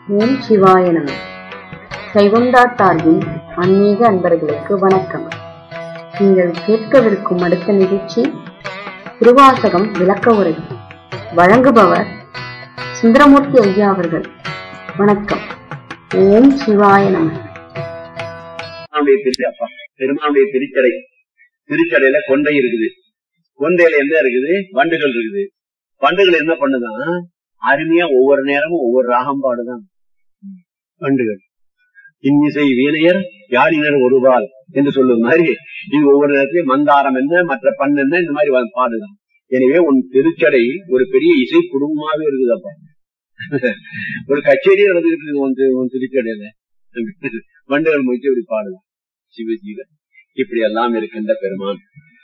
ஓம் சிவாய நம சைவம்டா சார்பின் ஆன்மீக அன்பர்களுக்கு வணக்கம் நீங்கள் கேட்கவிருக்கும் அடுத்த நிகழ்ச்சி திருவாசகம் விளக்க உரை வழங்குபவர் சுந்தரமூர்த்தி ஐயா அவர்கள் வணக்கம் ஓம் சிவாய நம பெருமானுடைய திரு அப்பா பெருமானுடைய திருச்சடை திருச்சடையில கொண்டை இருக்குது கொண்டையில என்ன இருக்குது வண்டுகள் இருக்குது வண்டுகள் என்ன பண்ணுதான் அருமையா ஒவ்வொரு நேரமும் ஒவ்வொரு ராகம் பாடுதான் வண்டுகள் இன்னிசை வீணையர் யாழினர் ஒருவாள் என்று சொல்லும் மாதிரி இது ஒவ்வொரு நேரத்திலும் மந்தாரம் என்ன மற்ற பண் என்ன இந்த மாதிரி வ- பாடுதான் எனவே உன் திருச்சடை ஒரு பெரிய இசை குடும்பமாவே இருக்குது அப்பா ஒரு கச்சேரி நடந்துகிட்டு இருக்கு உன் திரு- உன் திருச்சடையில வண்டுகள் முடிச்சு இப்படி பாடுதான் சிவ சிவ இப்படி எல்லாம் இருக்கின்ற பெருமான்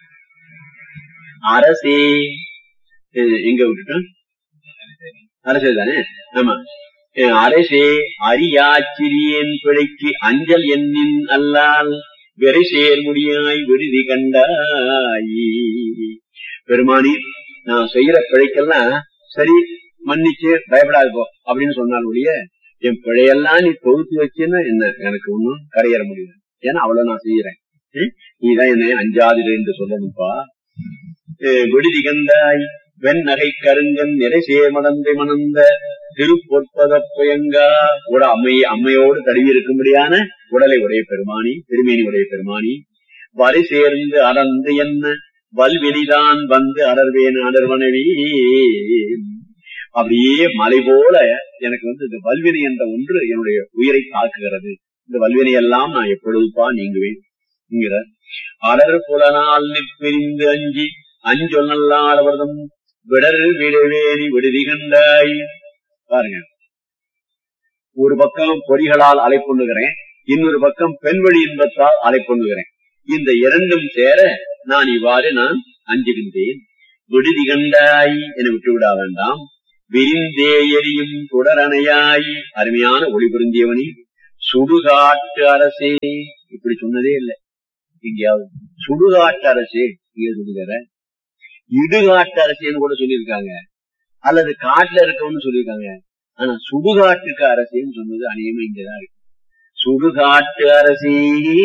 அரசே அஹ் எங்க விட்டுட்டோம் அரசே தானே ஆமா அஹ் அரசே அரியாச்சிரியேன் பிழைக்கு அஞ்சல் எண்ணின் அல்லால் வெறை சேர் முடியாய் விடுதி கண்டாயி பெருமானி நான் செய்யற பிழைக்கெல்லாம் சரி மன்னிச்சு பயப்படாது போ அப்படின்னு சொன்னால் ஒழிய என் பிழையெல்லாம் நீ தொகுத்து வச்சுன்னா என்ன எனக்கு ஒண்ணும் கரையேற முடியாது ஏன்னா அவ்வளவு நான் செய்யறேன் ம்? நீதான் என்னை அஞ்சாதிரு என்று சொல்லணும்ப்பா அஹ் விடுதி கந்தாய் வெண் நகை கருங்கன் நிறை சேமடந்தை மணந்த திருப்பொற்பத புயங்கா கூட அம்மை அம்மையோடு தழுவி இருக்கும்படியான உடலை உடைய பெருமானி திருமேனி உடைய பெருமானி வரை சேர்ந்து அடர்ந்து என்ன வல்வெளிதான் வந்து அடர்வேன் அடர்வனவி அப்படியே மலை போல எனக்கு வந்து இந்த வல்வினை என்ற ஒன்று என்னுடைய உயிரை தாக்குகிறது இந்த வல்வினை எல்லாம் நான் எப்பொழுதுப்பா நீங்குவேன் என்கிற அடர் புலனால் நிற்பிரிந்து அஞ்சி அஞ்சொல் நல்லாடவர்தம் விடர் விடவேணி விடுதி கண்டாய் பாருங்க ஒரு பக்கம் பொறிகளால் அலைப்பொண்ணுகிறேன் இன்னொரு பக்கம் பெண்வழி இன்பத்தால் அலைப்பொண்ணுகிறேன் இந்த இரண்டும் சேர நான் இவ்வாறு நான் அஞ்சுகின்றேன் விடுதி கண்டாய் என விட்டு விட வேண்டாம் விரிந்தே எரியும் தொடரணையாய் அருமையான ஒளி பொருந்தியவனி சுடுகாட்டு அரசே இப்படி சொன்னதே இல்லை எங்கேயாவது சுடுகாட்டு அரசே இங்கே சொல்லுகிற இடுகாட்டு அரசேன்னு கூட சொல்லியிருக்காங்க அல்லது காட்டுல இருக்கவன்னு சொல்லியிருக்காங்க ஆனா சுடுகாட்டுக்கு அரசேன்னு சொன்னது அநேகமா இங்கதான் இருக்கு சுடுகாட்டு அரசே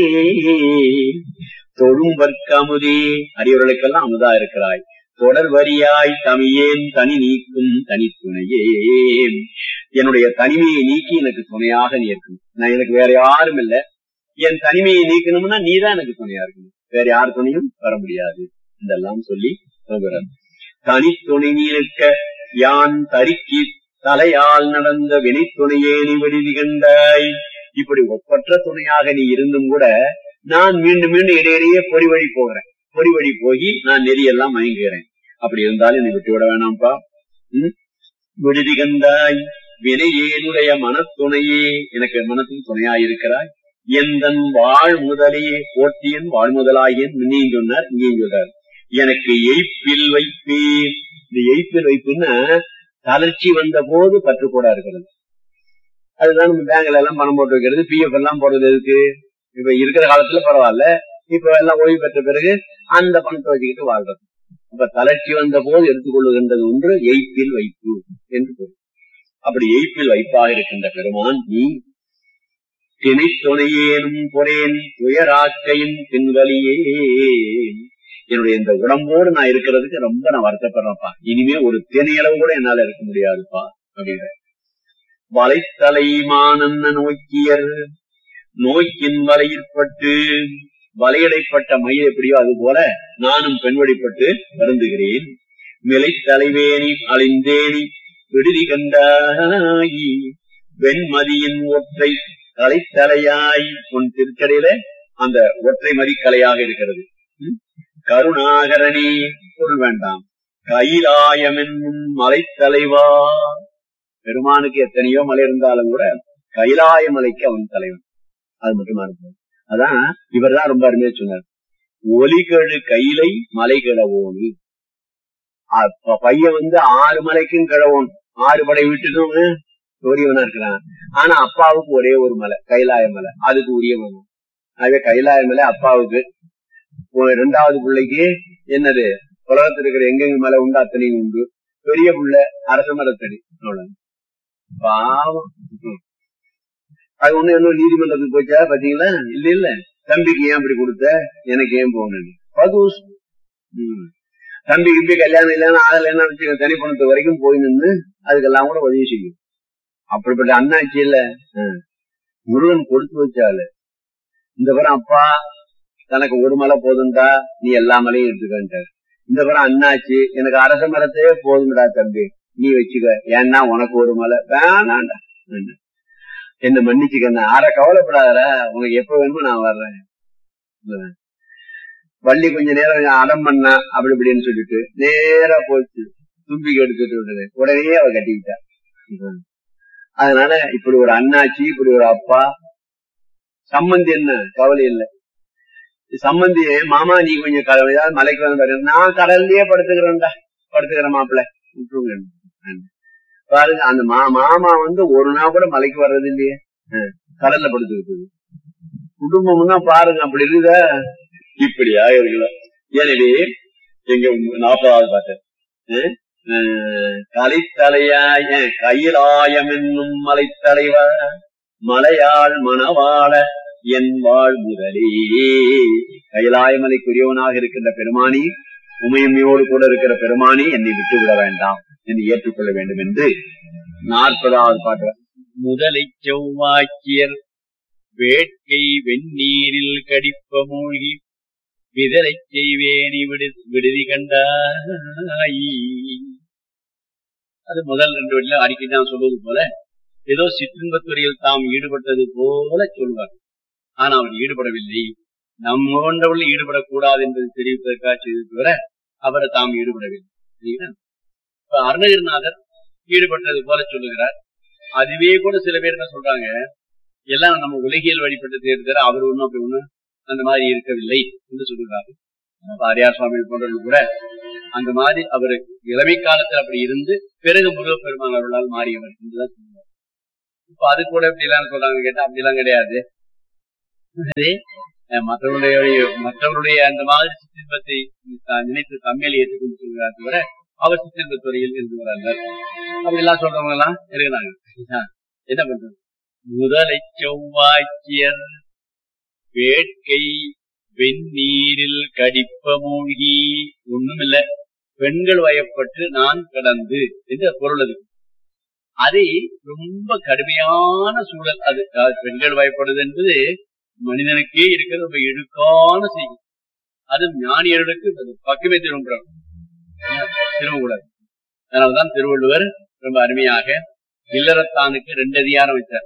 தொழும்பற்கமுதே அடியவர்களுக்கெல்லாம் அமுதா இருக்கிறாய் தொடர் வரியாய் தமியேன் தனி நீக்கும் தனித்துணையே என்னுடைய தனிமையை நீக்கி எனக்கு துணையாக நீ இருக்கணும் நான் எனக்கு வேற யாரும் இல்ல என் தனிமையை நீக்கணும்னா நீதான் எனக்கு துணையா இருக்கணும் வேற யார் துணையும் வர முடியாது இதெல்லாம் சொல்லி சொல்கிறார் தனித்துணை நீ நிற்க யான் தரிக்கி தலையால் நடந்த வினைத்துணையே நீ விடுதி கண்டாய் இப்படி ஒப்பற்ற துணையாக நீ இருந்தும் கூட நான் மீண்டும் மீண்டும் இடையிடையே பொறி வழி போகிறேன் பொறி வழி போய் நான் நெறியெல்லாம் மயங்குகிறேன் அப்படி இருந்தாலும் என்னை விட்டு விட வேணாம்ப்பா ம்? விடுதி கண்டாய் வினையேனுடைய மனத்துணையே எனக்கு மனத்தின் துணையாயிருக்கிறாய் எந்தன் வாழ் முதலே போற்றியன் வாழ் முதலாகியன் முன்னையும் சொன்னார் இங்கேயும் சொல்றார் எனக்கு எய்ப்பில் வைப்பேன் இந்த எய்ப்பில் வைப்புன்னா தளர்ச்சி வந்த போது பற்றுக்கூடா இருக்கிறது அதுதான் நம்ம பேங்க்ல எல்லாம் பணம் போட்டு வைக்கிறது பிஎஃப் எல்லாம் போடுறது எதுக்கு இப்ப இருக்கிற காலத்துல பரவாயில்ல இப்ப எல்லாம் ஓய்வு பெற்ற பிறகு அந்த பணத்தை வச்சுக்கிட்டு வாழ்றது இப்ப தளர்ச்சி வந்த போது எடுத்துக்கொள்ளுகின்றது ஒன்று எய்ப்பில் வைப்பு என்று பொருள் அப்படி எய்ப்பில் வைப்பாக இருக்கின்ற பெருமான் நீ திணை துணையேனும் பொறேன் துயராக்கையின் பின்வலியே என்னுடைய இந்த உடம்போடு நான் இருக்கிறதுக்கு ரொம்ப நான் வருத்தப்படுறேன்ப்பா இனிமே ஒரு திணையளவு கூட என்னால இருக்க முடியாதுப்பா அப்படிங்கிற வலைத்தலைமானன்ன நோக்கியர் நோக்கின் வலையிற்பட்டு வலையடைப்பட்ட மயில் எப்படியோ அது போல நானும் பெண்வடிப்பட்டு வருந்துகிறேன் மிலை தலைவேணி அழிந்தேனி விடுதி கண்டாயி வெண்மதியின் ஒற்றை தலைத்தலையாய் உன் திருச்சடையில அந்த ஒற்றை மதிக்கலையாக இருக்கிறது ம்? கருணாகரணி பொருள் வேண்டாம் கைலாயம் என்னும் மலைத்தலைவா பெருமானுக்கு எத்தனையோ மலை இருந்தாலும் கூட கைலாய மலைக்கு அவன் தலைவன் அது மட்டுமா இருக்கும் அதான் இவர்தான் ரொம்ப அருமையா சொன்னார் ஒலிகழு கைலை மலை கிழவோனி அப்ப பையன் வந்து ஆறு மலைக்கும் கிழவோன் ஆறு படை விட்டுட்டும் உரியவனா இருக்கிறான் ஆனா அப்பாவுக்கு ஒரே ஒரு மலை கைலாய மலை அதுக்கு உரியவன் ஆகவே கைலாய மலை அப்பாவுக்கு ஒரு இரண்டாவது பிள்ளைக்கு என்னது உலகத்தில் இருக்கிற எங்கெங்க மலை உண்டு அத்தனையும் உண்டு பெரிய புள்ள அரச மரத்தடி அவ்வளவு பாவம் ம். அது ஒண்ணு என்ன நீதிமன்றத்துக்கு போச்சா பாத்தீங்களா இல்ல இல்ல தம்பிக்கு ஏன் அப்படி கொடுத்த எனக்கு ஏன் போகணும் பதுஸ் ம். தம்பி கிம்பி கல்யாணம் இல்லைன்னா ஆகலைன்னா வச்சுக்க தனி பணத்து வரைக்கும் போய் நின்று அதுக்கெல்லாம் கூட உதவி செய்யும் அப்படிப்பட்ட அண்ணாச்சி இல்ல ம். முருகன் கொடுத்து வச்சாலு இந்த படம் அப்பா தனக்கு ஒரு மலை போதும்டா நீ எல்லா மலையும் எடுத்துக்கிட்டார் இந்த படம் அண்ணாச்சி எனக்கு அரச மரத்தையே போதும்டா தம்பி நீ வச்சுக்க ஏன்னா உனக்கு ஒரு மலை வேணாண்டா வேண்டாம். என்ன மன்னிச்சுக்கண்ணா ஆற கவலைப்படாதடா உனக்கு எப்ப வேணுமோ நான் வர்றேன் இல்ல. வள்ளி கொஞ்ச நேரம் அடம் பண்ணா அப்படி இப்படின்னு சொல்லிட்டு நேரா போச்சு தும்பிக்கு எடுத்துட்டு விடுது உடனே அவ கட்டிக்கிட்டா ம். அதனால இப்படி ஒரு அண்ணாச்சி இப்படி ஒரு அப்பா சம்மந்தி என்ன கவலை இல்லை சம்மந்தி மாமா நீ கொஞ்சம் கடவுள் ஏதாவது மலைக்கு வந்து பாரு நான் கடல்லயே படுத்துக்கிறேன்டா படுத்துக்கிறேன் மாப்பிள்ள விட்டுருங்க ம். பாருங்க அந்த மா மாமா வந்து ஒரு நாள் கூட மலைக்கு வர்றது இல்லையே ம். கடல்ல படுத்துக்கிட்டு குடும்பம்னா பாருங்க அப்படி இருக்குதா இப்படியா இருக்கலாம் எனவே எங்க நாற்பதாவது பாட்டு கலைத்தலையாய கையிலாயம் என்னும் மலைத்தலைவா மலையாள் மணவாள என் வாழ் முதலே கைலாயமலைக்குரியவனாக இருக்கின்ற பெருமானி உமையம்மையோடு கூட இருக்கிற பெருமானி என்னை விட்டு விட வேண்டாம் என்னை ஏற்றுக்கொள்ள வேண்டும் என்று நாற்பதாவது பாட்டு முதலை செவ்வாக்கியர் வேட்கை வெந்நீரில் கடிப்ப மூழ்கி விதலை செய்வேனி விடு விடுதி கண்டாய் அது முதல் ரெண்டு வழியில அடிக்கடி நான் சொல்வது போல ஏதோ சிற்றின்பத்துறையில் தாம் ஈடுபட்டது போல சொல்வார் ஆனா அவர் ஈடுபடவில்லை நம்ம போன்றவர்கள் ஈடுபடக்கூடாது என்பது தெரிவிப்பதற்காக செய்து தவிர அவரை தாம் ஈடுபடவில்லை சரிங்களா? இப்ப அருணகிரிநாதர் ஈடுபட்டது போல சொல்லுகிறார் அதுவே கூட சில பேர் என்ன சொல்றாங்க எல்லாம் நம்ம உலகியல் வழிபட்டு தேர்தல் அவர் ஒண்ணும் அப்படி ஒண்ணு அந்த மாதிரி இருக்கவில்லை என்று சொல்லுகிறாரு பாரியார் சுவாமி போன்றவர்கள் கூட அந்த மாதிரி அவர் இளமை காலத்தில் அப்படி இருந்து பிறகு முருகப்பெருமான் அவர்களால் மாறியவர் என்றுதான் சொல்லுவார் இப்ப அது கூட இப்படி எல்லாம் சொல்றாங்க கேட்டா அப்படி எல்லாம் கிடையாது அது, அஹ், மற்றவருடைய மற்றவருடைய அந்த மாதிரி சிற்றின்பத்தை தான் நினைத்து தம்மையில் ஏற்றுக்கொண்டு சொல்கிறார் தவிர அவர் சிற்றின்பத் துறையில் இருந்தவர்கள் அப்படி எல்லாம் சொல்றவங்க எல்லாம் இருக்கிறாங்க ஆ, என்ன பண்றது முதலை செவ்வாய்க்கியர் வேட்கை வெந்நீரில் கடிப்ப மூழ்கி ஒண்ணுமில்ல பெண்கள் வயப்பட்டு நான் கடந்து என்று பொருள் அது அதை ரொம்ப கடுமையான சூழல் அது அதாவது பெண்கள் வயப்படுது என்பது மனிதனுக்கே இருக்கிற ரொம்ப இழுக்கான செய்தி அது ஞானியர்களுக்கு அது பக்கமே திரும்புறாங்க திரும்பக்கூடாது அதனால்தான் திருவள்ளுவர் ரொம்ப அருமையாக இல்லறத்தானுக்கு ரெண்டு அதிகாரம் வைத்தார்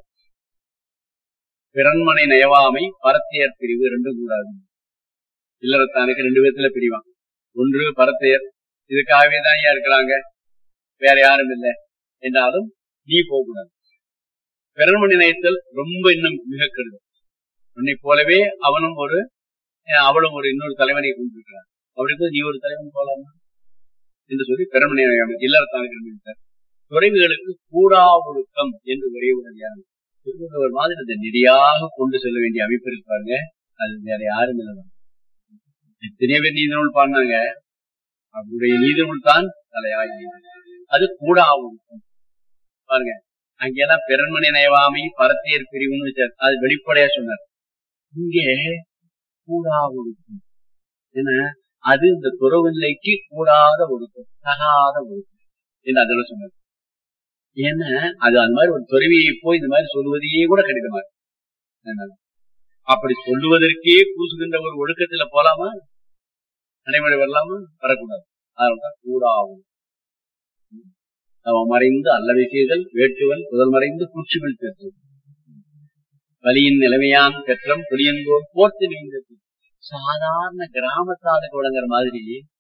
பிறன்மனை நயவாமை பரத்தையர் பிரிவு ரெண்டும் கூடாது இல்லறத்தானுக்கு ரெண்டு விதத்துல பிரிவான் ஒன்று பரத்தையர் இதுக்காகவே தான் ஐயா இருக்கிறாங்க வேற யாரும் இல்லை என்றாலும் நீ போகக்கூடாது பிறன்மணி நயத்தல் ரொம்ப இன்னும் மிக கெடுதல் உன்னை போலவே அவனும் ஒரு அஹ், அவளும் ஒரு இன்னொரு தலைவனை கொண்டிருக்கிறார் அப்படி இருக்கும்போது நீ ஒரு தலைவன் போலாமா என்று சொல்லி பிறன்மணி நயம் இல்லறத்தானுக்கு ரெண்டு விட்டார் துறைவுகளுக்கு கூடா ஒழுக்கம் என்று ஒரே ஒரு அதிகாரம் திருவள்ளுவர் மாதிரி அந்த நெறியாக கொண்டு செல்ல வேண்டிய அமைப்பு இருப்பாங்க அது வேற யாரும் இல்லை எத்தனையோ பேர் நீதி நூல் பாடினாங்க அவருடைய நீதி நூல் தான் தலையாகி அது கூடா ஒழுக்கம் பாருங்க அங்கெல்லாம் பிறன்மணி நயவாமை பரத்தியர் பிரிவுன்னு வச்சார் அது வெளிப்படையா சொன்னார் இங்கே கூடா ஒழுக்கம் ஏன்னா அது இந்த துறவு நிலைக்கு கூடாத ஒழுக்கம் தகாத ஒழுக்கம் என்று அதில் சொன்னார் ஏன்னா அது அந்த மாதிரி ஒரு துறவியை போய் இந்த மாதிரி சொல்லுவதையே கூட கடிதமா இருக்கு. அதனால. அப்படி சொல்லுவதற்கே பூசுகின்ற ஒரு ஒழுக்கத்துல போலாமா நடைமுறை வரலாமா வரக்கூடாது அதனால்தான் கூடாகும் அவன் மறைந்து அல்லவை செய்தல் வேட்டுவன் புதல் மறைந்து குச்சிகள் பெற்றது வலியின் நிலைமையான் பெற்றம் புளியங்கோர் போர்த்து நீந்தது சாதாரண கிராமத்தாளுக்கு விளங்குற மாதிரி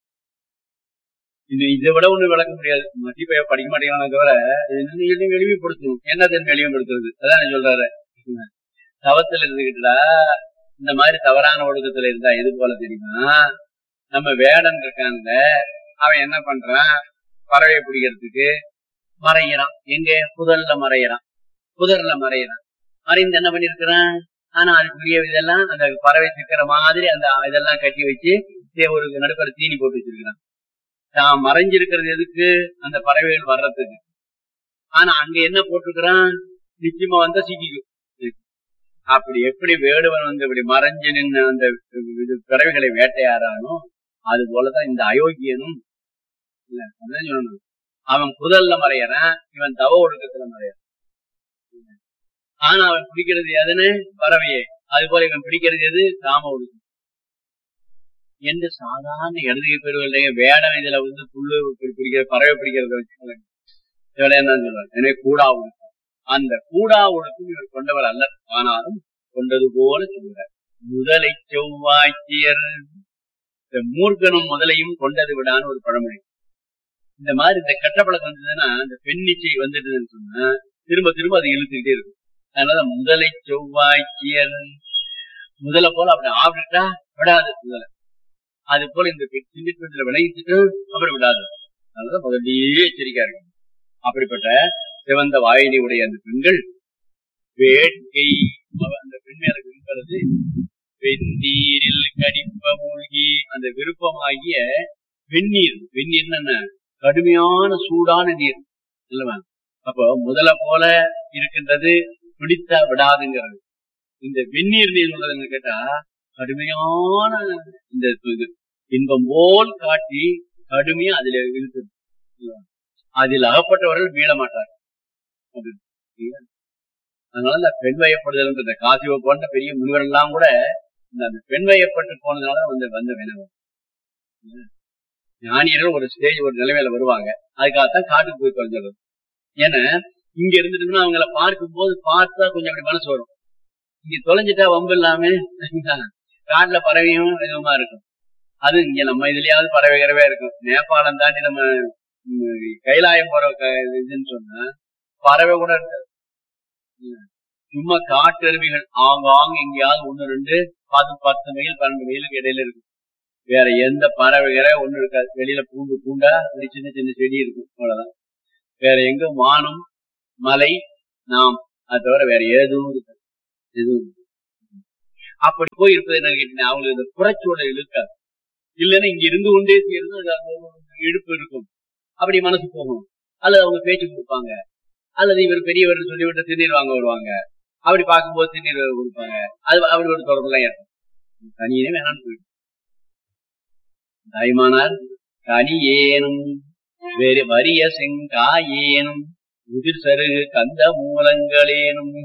இது இதை விட ஒண்ணு விளக்க முடியாது மதிப்பைய படிக்க மாட்டேங்கிறான தவிர இது இன்னும் எளிமையும் எளிமைப்படுத்தணும் என்ன தென் எளிமைப்படுத்துறது அதான் சொல்றாரு தவத்துல இருந்துகிட்டுடா இந்த மாதிரி தவறான ஒழுக்கத்துல இருந்தா எது போல தெரியுமா நம்ம வேடன் இருக்காங்க அவன் என்ன பண்றான் பறவையை பிடிக்கிறதுக்கு மறையிறான் எங்க புதல்ல மறையிறான் புதர்ல மறையிறான் மறைந்து என்ன பண்ணிருக்கிறான் ஆனா அதுக்குரிய இதெல்லாம் அந்த பறவை சிக்கிற மாதிரி அந்த இதெல்லாம் கட்டி வச்சு இதே ஒரு நடுப்பற தீனி போட்டு வச்சிருக்கிறான் தான் மறைஞ்சிருக்கிறது எதுக்கு அந்த பறவைகள் வர்றதுக்கு ஆனா அங்க என்ன போட்டிருக்கிறான் நிச்சயமா வந்தா சிக்கிக்கும் அப்படி எப்படி வேடுவன் வந்து இப்படி மறைஞ்சு நின்று அந்த இது பிறவிகளை வேட்டையாடானோ அது போலதான் இந்த அயோக்கியனும் இல்ல அதான் சொல்லணும் அவன் புதல்ல மறையறான் இவன் தவ ஒழுக்கத்துல மறையறான் ஆனா அவன் பிடிக்கிறது எதுன்னு பறவையே அது போல இவன் பிடிக்கிறது எது காம ஒழுக்கம் என்று சாதாரண இடதுகை பெறுவதில்லைங்க வேடம் இதுல வந்து புல்லு பிடிக்கிற பறவை பிடிக்கிறத வச்சுக்கோங்க இதுல என்ன சொல்றாரு எனவே கூடா ஒழுக்கம் அந்த கூடா ஒழுக்கம் இவர் கொண்டவர் அல்ல ஆனாலும் கொண்டது போல சொல்கிறார் முதலை செவ்வாய்ச்சியர் இந்த மூர்க்கனும் முதலையும் கொண்டது விடான்னு ஒரு பழமொழி இந்த மாதிரி இந்த கெட்ட பழக்கம் வந்ததுன்னா இந்த பெண்ணிச்சை வந்துட்டுதுன்னு சொன்னா திரும்ப திரும்ப அது இழுத்துக்கிட்டே இருக்கும் அதனால முதலை செவ்வாய்ச்சியர் முதல போல அப்படி ஆவிட்டா விடாது முதல அது போல இந்த சின்ன பெண்ணில விளையிட்டு அப்படி விடாது அதனால முதல்லயே எச்சரிக்கா இருக்கும் அப்படிப்பட்ட சிவந்த வாயினை உடைய அந்த பெண்கள் வேட்கை அந்த பெண் மேல விரும்புறது வெந்நீரில் கடிப்ப மூழ்கி அந்த விருப்பமாகிய வெந்நீர் வெந்நீர் என்ன கடுமையான சூடான நீர் இல்லவா அப்போ முதல போல இருக்கின்றது பிடித்த விடாதுங்கிறது இந்த வெந்நீர் நீர் உள்ளதுன்னு கேட்டா கடுமையான இந்த இது இன்பம் போல் காட்டி கடுமையா அதுல இருக்குது அதில் அகப்பட்டவர்கள் மீள மாட்டார்கள் அதனால இந்த பெண் வயப்படுதல் இந்த காசிவ போன்ற பெரிய முனிவர் எல்லாம் கூட இந்த பெண் வயப்பட்டு போனதுனால வந்து வந்த வினவம் ஞானியர்கள் ஒரு ஸ்டேஜ் ஒரு நிலைமையில வருவாங்க அதுக்காகத்தான் காட்டுக்கு போய் தொலைஞ்சிடுறது ஏன்னா இங்க இருந்துட்டோம்னா அவங்கள பார்க்கும் போது பார்த்தா கொஞ்சம் அப்படி மனசு வரும் இங்க தொலைஞ்சிட்டா வம்பு இல்லாம காட்டுல பறவையும் இதுவுமா இருக்கும் அது இங்க நம்ம இதுலயாவது பறவை கறவே இருக்கும் நேபாளம் தாண்டி நம்ம கைலாயம் போற இதுன்னு சொன்னா பறவை கூட இருக்காது சும்மா காட்டெருமைகள் ஆங்காங்க எங்கேயாவது ஒண்ணு ரெண்டு பத்து பத்து மைல் பன்னெண்டு மைலுக்கு இடையில இருக்கும் வேற எந்த பறவைகளே ஒண்ணு இருக்காது வெளியில பூண்டு பூண்டா ஒரு சின்ன சின்ன செடி இருக்கும் அவ்வளவுதான் வேற எங்க வானம் மலை நாம் அது தவிர வேற எதுவும் இருக்காது எதுவும் அப்படி போய் இருப்பது என்ன கேட்டீங்கன்னா அவங்களுக்கு இந்த புறச்சூழல் இழுக்காது இல்லைன்னா இங்க இருந்து கொண்டே செய்யறது இழுப்பு இருக்கும் அப்படி மனசு போகும் அல்லது அவங்க பேச்சு கொடுப்பாங்க அல்லது இவர் பெரியவர் சொல்லிவிட்டு திருநீர் வாங்க வருவாங்க அப்படி பார்க்கும்போது திருநீர் கொடுப்பாங்க அது அப்படி ஒரு தொடர்புலாம் ஏற்படும் தனியே வேணாம்னு போயிடும் தாய்மானார் கனி ஏனும் வேறு வரிய செங்காயேனும் உதிர் சருகு கந்த மூலங்களேனும்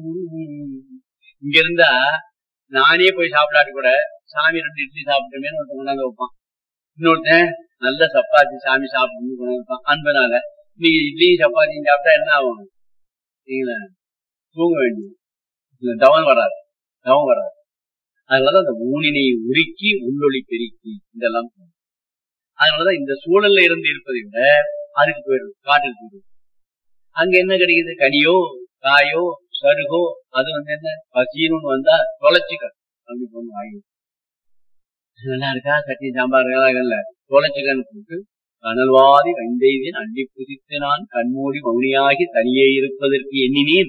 இங்க இருந்தா நானே போய் சாப்பிடாட்டி கூட சாமி ரெண்டு இட்லி சாப்பிட்டுமேனு ஒருத்தன் கொண்டாந்து வைப்பான் இன்னொருத்தன் நல்ல சப்பாத்தி சாமி சாப்பிடணும்னு கொண்டு வைப்பான் அன்பனால நீங்க இட்லி சப்பாத்தியும் சாப்பிட்டா என்ன ஆகும் சரிங்களா தூங்க வேண்டியது தவம் வராது தவம் வராது அதனாலதான் அந்த ஊனினை உருக்கி உள்ளொளி பெருக்கி இதெல்லாம் அதனாலதான் இந்த சூழல்ல இருந்து இருப்பதை விட அதுக்கு போயிடும் காட்டுக்கு போயிடும் அங்க என்ன கிடைக்குது கனியோ காயோ சருகோ அது வந்து என்ன பசின்னு வந்தா தொலைச்சிக்க அப்படி பொண்ணு ஆகிடும் நல்லா இருக்கா சட்னி சாம்பார் இல்ல தொலைச்சிக்கன்னு போட்டு கனல்வாதி வெந்தெய்தின் அள்ளி புதித்து நான் கண்மூடி மௌனியாகி தனியே இருப்பதற்கு எண்ணினேன்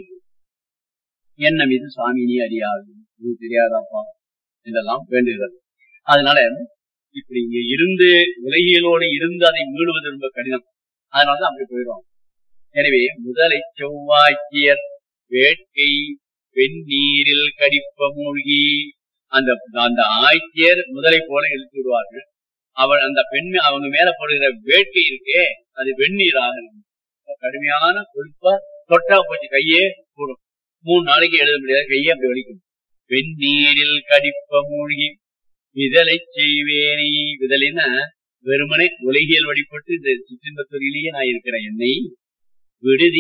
என்ன மீது சாமி நீ அறியாது இது தெரியாதாப்பா இதெல்லாம் வேண்டுகிறது அதனால இப்படி இங்க இருந்து உலகியலோடு இருந்து அதை மீளுவது ரொம்ப கடினம் அதனாலதான் அப்படி போயிடுவாங்க எனவே முதலை செவ்வாய்க்கியர் வேட்கை வெந்நீரில் கடிப்ப மூழ்கி அந்த அந்த ஆய்ச்சியர் முதலை போல இழுத்து விடுவார்கள் அவள் அந்த பெண் அவங்க மேல போடுகிற வேட்கை இருக்கே அது வெந்நீராக இருக்கும் கடுமையான கொழுப்பா தொட்டா போச்சு கையே கூடும் மூணு நாளைக்கு எழுத முடியாது கையே அப்படி வலிக்கும் வெந்நீரில் கடிப்ப மூழ்கி விதலை செய்வேனே விதலைன்னா வெறுமனை உலகியல் வழிபட்டு இந்த சிற்றின்பத்துறையிலேயே நான் இருக்கிற என்னை விடுதி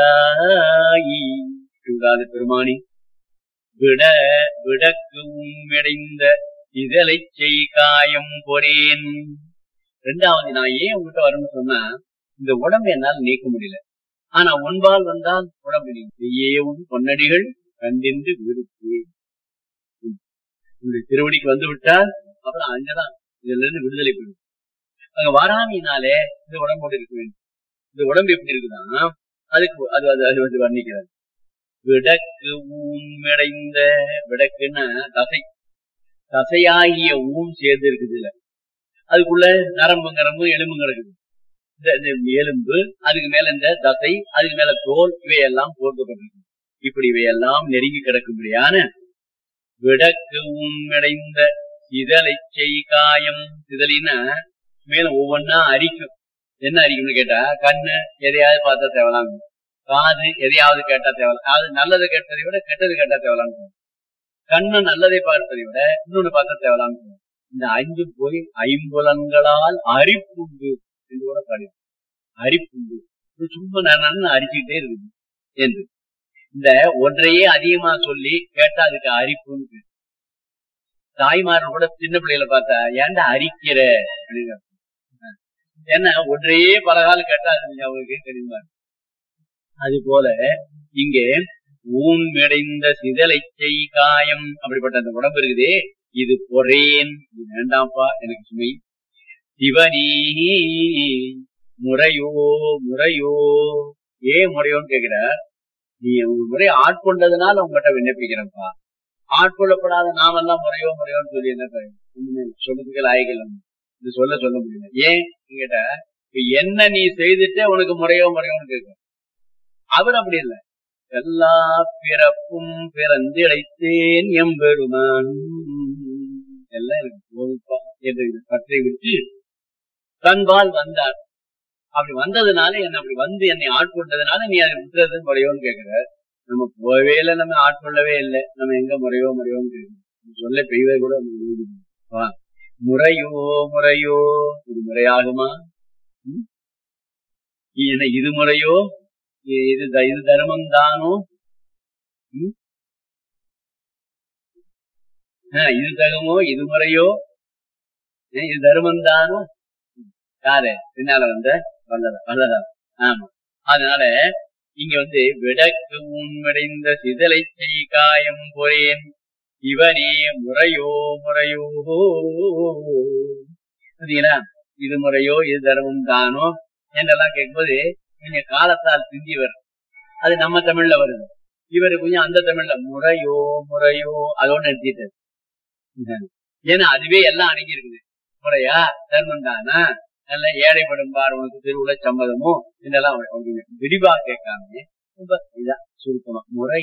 கண்டாயி விடாத பெருமானி விட விடக்கு உம்மிடைந்த இதழை செய் காயம் பொறேன் ரெண்டாவது நான் ஏன் உங்ககிட்ட வரணும்னு சொன்னா இந்த உடம்பை என்னால் நீக்க முடியல ஆனா ஒன்பால் வந்தால் உடம்பு நீயே உன் பொன்னடிகள் கண்டின்று விருப்பு உங்களுடைய திருவடிக்கு வந்து விட்டால் அப்புறம் அங்கதான் இதுல இருந்து விடுதலை பெறும் அங்க வராமினாலே இந்த உடம்போடு இருக்க வேண்டும் இந்த உடம்பு எப்படி இருக்குன்னா அதுக்கு அது அது அது வந்து வர்ணிக்கிறார் விடக்கு ஊன்மடைந்த விடக்குன்னா தசை தசையாகிய ஊன் சேர்ந்து இருக்குது இல்ல அதுக்குள்ள நரம்பு நரம்பு எலும்பு கிடக்குது இந்த எலும்பு அதுக்கு மேல இந்த தசை அதுக்கு மேல தோல் இவையெல்லாம் போர்க்கப்பட்டிருக்கு இப்படி இவையெல்லாம் நெருங்கி கிடக்கும்படியான விடக்கு உண்மையடைந்த சிதலை செய் காயம் சிதலின்னா மேலும் ஒவ்வொன்னா அரிக்கும் என்ன அரிக்கும்னு கேட்டா கண்ணு எதையாவது பார்த்தா தேவலாம் காது எதையாவது கேட்டா தேவலாம் அது நல்லது கேட்டதை விட கெட்டது கேட்டா தேவலாம் கண்ணு நல்லதை பார்ப்பதை விட இன்னொன்னு பார்த்தா தேவலாம் இந்த அஞ்சு போய் ஐம்புலன்களால் அரிப்புண்டு என்று கூட பாடி அரிப்புண்டு இது சும்மா நான் அரிச்சுக்கிட்டே இருக்குது என்று இந்த ஒன்றையே அதிகமா சொல்லி கேட்டா அதுக்கு அரிப்புன்னு பேரு. தாய்மார்கள் கூட சின்ன பிள்ளைகளை பார்த்தா ஏன்டா அரிக்கிற அப்படின்னு கேட்பாங்க. ஏன்னா ஒன்றையே பலகாலம் கேட்டா அது அவங்களுக்கு தெரியுமா அது போல இங்கே ஊன் மிடைந்த சிதலை செய் காயம் அப்படிப்பட்ட அந்த உடம்பு இருக்குதே இது பொறேன் இது வேண்டாம்ப்பா எனக்கு சுமை சிவனி முறையோ முறையோ ஏன் முறையோன்னு கேக்குற நீ ஒரு முறை ஆட்கொண்டதுனால உங்ககிட்ட விண்ணப்பிக்கிறேன்ப்பா ஆட்கொள்ளப்படாத நாமெல்லாம் முறையோ முறையோன்னு சொல்லி என்ன பயன்? ஒண்ணுமே இல்லை. சொல்றதுக்கு லாயங்கள் இல்லை. இது சொல்ல சொல்ல முடியல ஏன் கேட்ட இப்ப என்ன நீ செய்துட்டு உனக்கு முறையோ முறையோன்னு கேட்க அவர் அப்படி இல்லை எல்லா பிறப்பும் பிறந்து இழைத்தேன் எம்பெருமான் எல்லாம் எனக்கு போதுப்பா என்று பற்றை விட்டு தன்பால் வந்தார் அப்படி வந்ததுனால என்ன அப்படி வந்து என்னை ஆட்கொண்டதுனால நீ அதை விட்டுறது முறையோன்னு கேக்குற நம்ம போகவே இல்லை நம்ம ஆட்கொள்ளவே இல்லை நம்ம எங்க முறையோ முறையோன்னு கேட்கிறோம் சொல்ல பெய்வதை கூட நமக்கு உறுதி இல்லை. வா. முறையோ முறையோ இது முறையாகுமா ம்? என்ன இது முறையோ இ- இது த- இது தர்மம் தானோ ம்? ஆ, இது தகுமோ இது முறையோ ஏ, இது தர்மம் தானோ யாரு பின்னால வந்த வல்லதா வல்லதா ஆமா அதனால இங்க வந்து விடக்கு உண்மடைந்த சிதலை செய் காயம் பொறேன் இவனே முறையோ முறையோ புரியுங்களா இது முறையோ இது தர்மம் தானோ என்றெல்லாம் கேட்கும்போது நீங்க காலத்தால் சிந்தியவர் அது நம்ம தமிழ்ல வருது இவரு கொஞ்சம் அந்த தமிழ்ல முறையோ முறையோ அதோட நிறுத்திட்டாரு ஏன்னா அதுவே எல்லாம் அடங்கி இருக்குது முறையா தர்மம் தானா நல்ல ஏழைப்படும் பார் உனக்கு திருவுள்ள சம்மதமோ இதெல்லாம் அவரு- அவரு விரிவா கேட்காம ரொம்ப இதா சுருக்கமா முறை